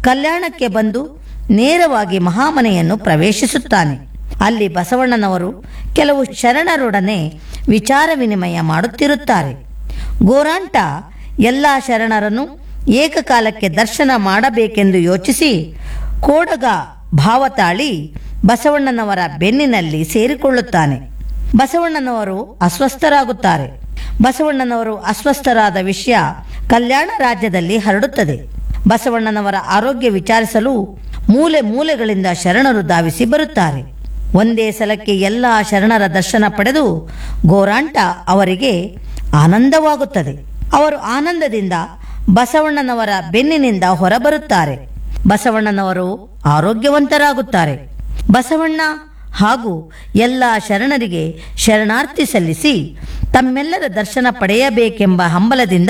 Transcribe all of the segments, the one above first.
ಕಲ್ಯಾಣಕ್ಕೆ ಬಂದು ನೇರವಾಗಿ ಮಹಾಮನೆಯನ್ನು ಪ್ರವೇಶಿಸುತ್ತಾನೆ ಅಲ್ಲಿ ಬಸವಣ್ಣನವರು ಕೆಲವು ಶರಣರೊಡನೆ ವಿಚಾರ ವಿನಿಮಯ ಮಾಡುತ್ತಿರುತ್ತಾರೆ ಗೋರಾಂಟ ಎಲ್ಲ ಶರಣರನ್ನು ಏಕಕಾಲಕ್ಕೆ ದರ್ಶನ ಮಾಡಬೇಕೆಂದು ಯೋಚಿಸಿ ಕೋಡಗ ಭಾವತಾಳಿ ಬಸವಣ್ಣನವರ ಬೆನ್ನಿನಲ್ಲಿ ಸೇರಿಕೊಳ್ಳುತ್ತಾನೆ ಬಸವಣ್ಣನವರು ಅಸ್ವಸ್ಥರಾಗುತ್ತಾರೆ ಬಸವಣ್ಣನವರು ಅಸ್ವಸ್ಥರಾದ ವಿಷಯ ಕಲ್ಯಾಣ ರಾಜ್ಯದಲ್ಲಿ ಹರಡುತ್ತದೆ ಬಸವಣ್ಣನವರ ಆರೋಗ್ಯ ವಿಚಾರಿಸಲು ಮೂಲೆ ಮೂಲೆಗಳಿಂದ ಶರಣರು ಧಾವಿಸಿ ಬರುತ್ತಾರೆ ಒಂದೇ ಸಲಕ್ಕೆ ಎಲ್ಲ ಶರಣರ ದರ್ಶನ ಪಡೆದು ಗೋರಾಂಟ ಅವರಿಗೆ ಆನಂದವಾಗುತ್ತದೆ ಅವರು ಆನಂದದಿಂದ ಬಸವಣ್ಣನವರ ಬೆನ್ನಿನಿಂದ ಹೊರಬರುತ್ತಾರೆ ಬಸವಣ್ಣನವರು ಆರೋಗ್ಯವಂತರಾಗುತ್ತಾರೆ ಬಸವಣ್ಣ ಹಾಗೂ ಎಲ್ಲ ಶರಣರಿಗೆ ಶರಣಾರ್ಥಿ ಸಲ್ಲಿಸಿ ತಮ್ಮೆಲ್ಲರ ದರ್ಶನ ಪಡೆಯಬೇಕೆಂಬ ಹಂಬಲದಿಂದ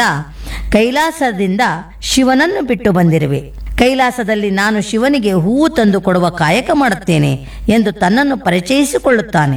ಕೈಲಾಸದಿಂದ ಶಿವನನ್ನು ಬಿಟ್ಟು ಬಂದಿರುವೆ ಕೈಲಾಸದಲ್ಲಿ ನಾನು ಶಿವನಿಗೆ ಹೂವು ತಂದು ಕೊಡುವ ಕಾಯಕ ಮಾಡುತ್ತೇನೆ ಎಂದು ತನ್ನನ್ನು ಪರಿಚಯಿಸಿಕೊಳ್ಳುತ್ತಾನೆ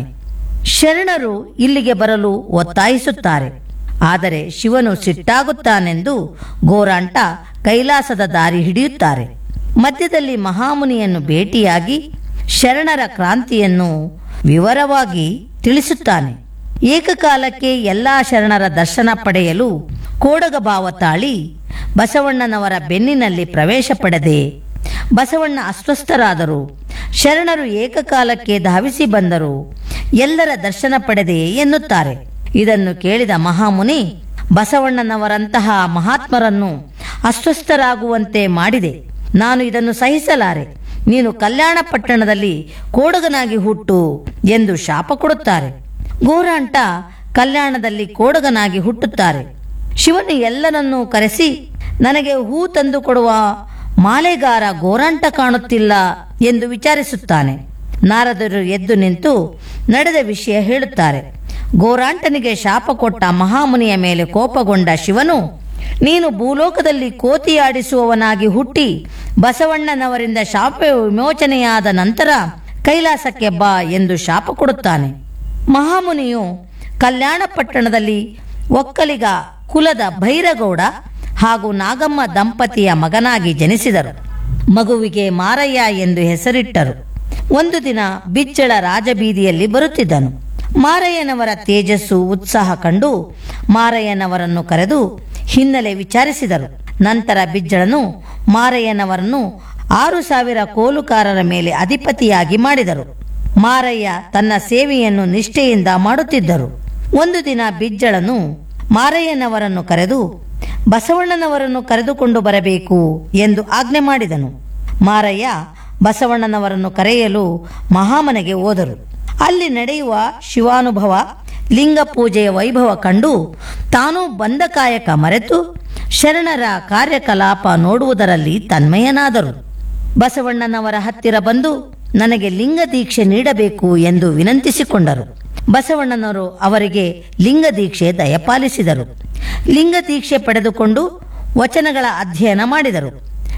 ಶರಣರು ಇಲ್ಲಿಗೆ ಬರಲು ಒತ್ತಾಯಿಸುತ್ತಾರೆ ಆದರೆ ಶಿವನು ಸಿಟ್ಟಾಗುತ್ತಾನೆಂದು ಗೋರಾಂಟ ಕೈಲಾಸದ ದಾರಿ ಹಿಡಿಯುತ್ತಾರೆ ಮಧ್ಯದಲ್ಲಿ ಮಹಾಮುನಿಯನ್ನು ಭೇಟಿಯಾಗಿ ಶರಣರ ಕ್ರಾಂತಿಯನ್ನು ವಿವರವಾಗಿ ತಿಳಿಸುತ್ತಾನೆ ಏಕಕಾಲಕ್ಕೆ ಎಲ್ಲಾ ಶರಣರ ದರ್ಶನ ಪಡೆಯಲು ಕೋಡಗಭಾವ ತಾಳಿ ಬಸವಣ್ಣನವರ ಬೆನ್ನಿನಲ್ಲಿ ಪ್ರವೇಶ ಪಡೆದೆ ಬಸವಣ್ಣ ಅಸ್ವಸ್ಥರಾದರು ಶರಣರು ಏಕಕಾಲಕ್ಕೆ ಧಾವಿಸಿ ಬಂದರು ಎಲ್ಲರ ದರ್ಶನ ಪಡೆದೆ ಎನ್ನುತ್ತಾರೆ ಇದನ್ನು ಕೇಳಿದ ಮಹಾಮುನಿ ಬಸವಣ್ಣನವರಂತಹ ಮಹಾತ್ಮರನ್ನು ಅಸ್ವಸ್ಥರಾಗುವಂತೆ ಮಾಡಿದೆ ನಾನು ಇದನ್ನು ಸಹಿಸಲಾರೆ ನೀನು ಕಲ್ಯಾಣ ಪಟ್ಟಣದಲ್ಲಿ ಕೋಡಗನಾಗಿ ಹುಟ್ಟು ಎಂದು ಶಾಪ ಕೊಡುತ್ತಾರೆ ಗೋರಾಂಟ ಕಲ್ಯಾಣದಲ್ಲಿ ಕೋಡಗನಾಗಿ ಹುಟ್ಟುತ್ತಾರೆ ಶಿವನು ಎಲ್ಲರನ್ನೂ ಕರೆಸಿ ನನಗೆ ಹೂ ತಂದು ಕೊಡುವ ಮಾಲೆಗಾರ ಗೋರಾಂಟ ಕಾಣುತ್ತಿಲ್ಲ ಎಂದು ವಿಚಾರಿಸುತ್ತಾನೆ ನಾರದರು ಎದ್ದು ನಿಂತು ನಡೆದ ವಿಷಯ ಹೇಳುತ್ತಾರೆ ಗೋರಾಂಟನಿಗೆ ಶಾಪ ಕೊಟ್ಟ ಮಹಾಮುನಿಯ ಮೇಲೆ ಕೋಪಗೊಂಡ ಶಿವನು ನೀನು ಭೂಲೋಕದಲ್ಲಿ ಕೋತಿಯಾಡಿಸುವವನಾಗಿ ಹುಟ್ಟಿ ಬಸವಣ್ಣನವರಿಂದ ಶಾಪ ವಿಮೋಚನೆಯಾದ ನಂತರ ಕೈಲಾಸಕ್ಕೆ ಬಾ ಎಂದು ಶಾಪ ಕೊಡುತ್ತಾನೆ ಮಹಾಮುನಿಯು ಕಲ್ಯಾಣ ಪಟ್ಟಣದಲ್ಲಿ ಒಕ್ಕಲಿಗ ಕುಲದ ಭೈರಗೌಡ ಹಾಗೂ ನಾಗಮ್ಮ ದಂಪತಿಯ ಮಗನಾಗಿ ಜನಿಸಿದರು ಮಗುವಿಗೆ ಮಾರಯ್ಯ ಎಂದು ಹೆಸರಿಟ್ಟರು ಒಂದು ದಿನ ಬಿಚ್ಚಳ ರಾಜಬೀದಿಯಲ್ಲಿ ಬರುತ್ತಿದ್ದನು ಮಾರಯ್ಯನವರ ತೇಜಸ್ಸು ಉತ್ಸಾಹ ಕಂಡು ಮಾರಯ್ಯನವರನ್ನು ಕರೆದು ಹಿನ್ನೆಲೆ ವಿಚಾರಿಸಿದರು ನಂತರ ಬಿಜ್ಜಳನು ಮಾರಯ್ಯನವರನ್ನು ಆರು ಸಾವಿರ ಕೋಲುಕಾರರ ಮೇಲೆ ಅಧಿಪತಿಯಾಗಿ ಮಾಡಿದರು ಮಾರಯ್ಯ ತನ್ನ ಸೇವೆಯನ್ನು ನಿಷ್ಠೆಯಿಂದ ಮಾಡುತ್ತಿದ್ದರು ಒಂದು ದಿನ ಬಿಜ್ಜಳನು ಮಾರಯ್ಯನವರನ್ನು ಕರೆದು ಬಸವಣ್ಣನವರನ್ನು ಕರೆದುಕೊಂಡು ಬರಬೇಕು ಎಂದು ಆಜ್ಞೆ ಮಾಡಿದನು ಮಾರಯ್ಯ ಬಸವಣ್ಣನವರನ್ನು ಕರೆಯಲು ಮಹಾಮನೆಗೆ ಹೋದರು ಅಲ್ಲಿ ನಡೆಯುವ ಶಿವಾನುಭವ ಲಿಂಗ ಪೂಜೆಯ ವೈಭವ ಕಂಡು ತಾನು ಬಂದ ಕಾಯಕ ಮರೆತು ಶರಣರ ಕಾರ್ಯಕಲಾಪ ನೋಡುವುದರಲ್ಲಿ ತನ್ಮಯನಾದರು ಬಸವಣ್ಣನವರ ಹತ್ತಿರ ಬಂದು ನನಗೆ ಲಿಂಗ ದೀಕ್ಷೆ ನೀಡಬೇಕು ಎಂದು ವಿನಂತಿಸಿಕೊಂಡರು ಬಸವಣ್ಣನವರು ಅವರಿಗೆ ಲಿಂಗ ದೀಕ್ಷೆ ದಯಪಾಲಿಸಿದರು ಲಿಂಗ ದೀಕ್ಷೆ ಪಡೆದುಕೊಂಡು ವಚನಗಳ ಅಧ್ಯಯನ ಮಾಡಿದರು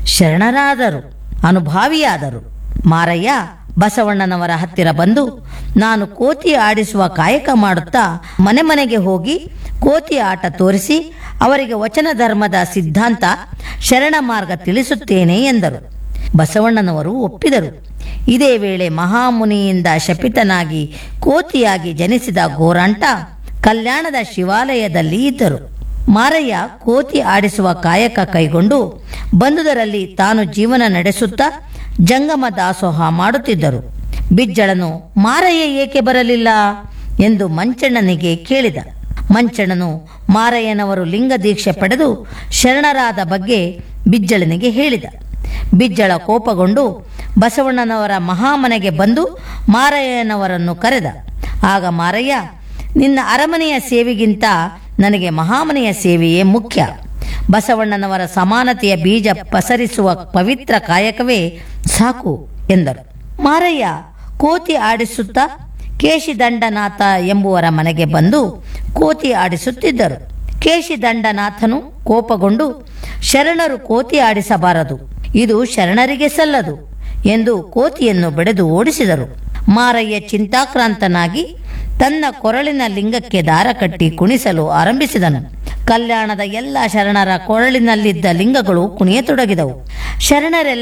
ಶರಣರಾದರು ಅನುಭಾವಿಯಾದರು ಮಾರಯ್ಯ ಬಸವಣ್ಣನವರ ಹತ್ತಿರ ಬಂದು ನಾನು ಕೋತಿ ಆಡಿಸುವ ಕಾಯಕ ಮಾಡುತ್ತಾ ಮನೆ ಮನೆಗೆ ಹೋಗಿ ಕೋತಿ ಆಟ ತೋರಿಸಿ ಅವರಿಗೆ ವಚನ ಧರ್ಮದ ಸಿದ್ಧಾಂತ ಶರಣ ಮಾರ್ಗ ತಿಳಿಸುತ್ತೇನೆ ಎಂದರು ಬಸವಣ್ಣನವರು ಒಪ್ಪಿದರು ಇದೇ ವೇಳೆ ಮಹಾಮುನಿಯಿಂದ ಶಪಿತನಾಗಿ ಕೋತಿಯಾಗಿ ಜನಿಸಿದ ಗೋರಾಂಟ ಕಲ್ಯಾಣದ ಶಿವಾಲಯದಲ್ಲಿ ಇದ್ದರು ಮಾರಯ್ಯ ಕೋತಿ ಆಡಿಸುವ ಕಾಯಕ ಕೈಗೊಂಡು ಬಂದುದರಲ್ಲಿ ತಾನು ಜೀವನ ನಡೆಸುತ್ತಾ ಜಂಗಮ ದಾಸೋಹ ಮಾಡುತ್ತಿದ್ದರು ಬಿಜ್ಜಳನು ಮಾರಯ್ಯ ಏಕೆ ಬರಲಿಲ್ಲ ಎಂದು ಮಂಚಣ್ಣನಿಗೆ ಕೇಳಿದ ಮಂಚಣ್ಣನು ಮಾರಯ್ಯನವರು ಲಿಂಗ ದೀಕ್ಷೆ ಪಡೆದು ಶರಣರಾದ ಬಗ್ಗೆ ಬಿಜ್ಜಳನಿಗೆ ಹೇಳಿದ ಬಿಜ್ಜಳ ಕೋಪಗೊಂಡು ಬಸವಣ್ಣನವರ ಮಹಾಮನೆಗೆ ಬಂದು ಮಾರಯ್ಯನವರನ್ನು ಕರೆದ ಆಗ ಮಾರಯ್ಯ ನಿನ್ನ ಅರಮನೆಯ ಸೇವೆಗಿಂತ ನನಗೆ ಮಹಾಮನೆಯ ಸೇವೆಯೇ ಮುಖ್ಯ ಬಸವಣ್ಣನವರ ಸಮಾನತೆಯ ಬೀಜ ಪಸರಿಸುವ ಪವಿತ್ರ ಕಾಯಕವೇ ಸಾಕು ಎಂದರು ಮಾರಯ್ಯ ಕೋತಿ ಆಡಿಸುತ್ತಾ ಕೇಶಿದಂಡನಾಥ ಎಂಬುವರ ಮನೆಗೆ ಬಂದು ಕೋತಿ ಆಡಿಸುತ್ತಿದ್ದರು ಕೇಶಿದಂಡನಾಥನು ಕೋಪಗೊಂಡು ಶರಣರು ಕೋತಿ ಆಡಿಸಬಾರದು ಇದು ಶರಣರಿಗೆ ಸಲ್ಲದು ಎಂದು ಕೋತಿಯನ್ನು ಬೆಳೆದು ಓಡಿಸಿದರು ಮಾರಯ್ಯ ಚಿಂತಾಕ್ರಾಂತನಾಗಿ ತನ್ನ ಕೊರಳಿನ ಲಿಂಗಕ್ಕೆ ದಾರ ಕಟ್ಟಿ ಕುಣಿಸಲು ಆರಂಭಿಸಿದನು ಕಲ್ಯಾಣದ ಎಲ್ಲ ಶರಣರ ಕೊರಳಿನಲ್ಲಿದ್ದ ಲಿಂಗಗಳು ಕುಣಿಯತೊಡಗಿದವು ಶರಣರೆಲ್ಲ